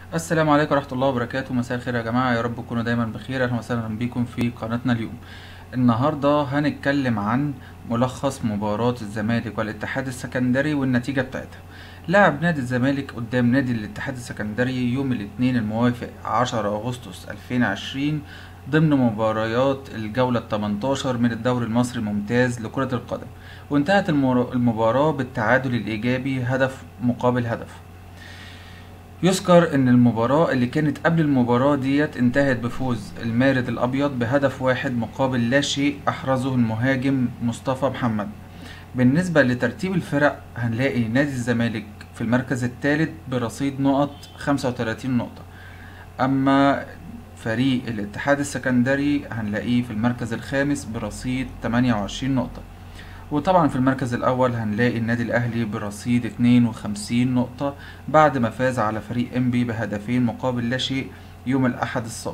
السلام عليكم ورحمة الله وبركاته مساء الخير يا جماعة يا رب تكونوا دايما بخير أهلا وسهلا بكم في قناتنا اليوم النهاردة هنتكلم عن ملخص مباراة الزمالك والاتحاد السكندري والنتيجة بتاعتها لعب نادي الزمالك قدام نادي الاتحاد السكندري يوم الاثنين الموافق 10 أغسطس 2020 ضمن مباريات الجولة ال 18 من الدوري المصري الممتاز لكرة القدم وانتهت المر- المباراة بالتعادل الإيجابي هدف مقابل هدف يذكر ان المباراة اللي كانت قبل المباراة ديت انتهت بفوز المارد الابيض بهدف واحد مقابل لا شيء احرزه المهاجم مصطفى محمد بالنسبة لترتيب الفرق هنلاقي نادي الزمالك في المركز الثالث برصيد نقط 35 نقطة اما فريق الاتحاد السكندري هنلاقيه في المركز الخامس برصيد 28 نقطة وطبعا في المركز الأول هنلاقي النادي الأهلي برصيد 52 نقطة بعد ما فاز على فريق إنبي بهدفين مقابل لا شيء يوم الأحد السابق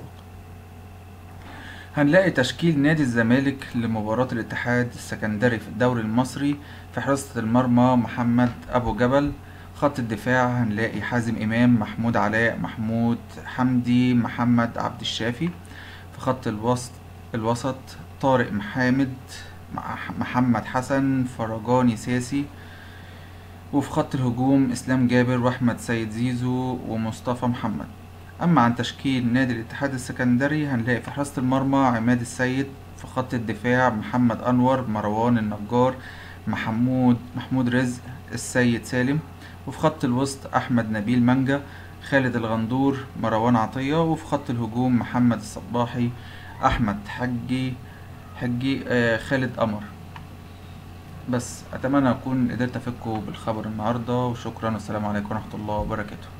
هنلاقي تشكيل نادي الزمالك لمباراة الاتحاد السكندري في الدوري المصري في حراسة المرمى محمد أبو جبل خط الدفاع هنلاقي حازم إمام محمود علاء محمود حمدي محمد عبد الشافي في خط الوسط الوسط طارق محامد مع- محمد حسن فرجاني ساسي وفي خط الهجوم اسلام جابر واحمد سيد زيزو ومصطفى محمد اما عن تشكيل نادي الاتحاد السكندري هنلاقي في حراسة المرمى عماد السيد في خط الدفاع محمد انور مروان النجار محمود محمود رزق السيد سالم وفي خط الوسط احمد نبيل منجا خالد الغندور مروان عطية وفي خط الهجوم محمد الصباحي احمد حجي حجي آه خالد قمر بس اتمنى اكون قدرت افيدكم بالخبر النهارده وشكرا والسلام عليكم ورحمه الله وبركاته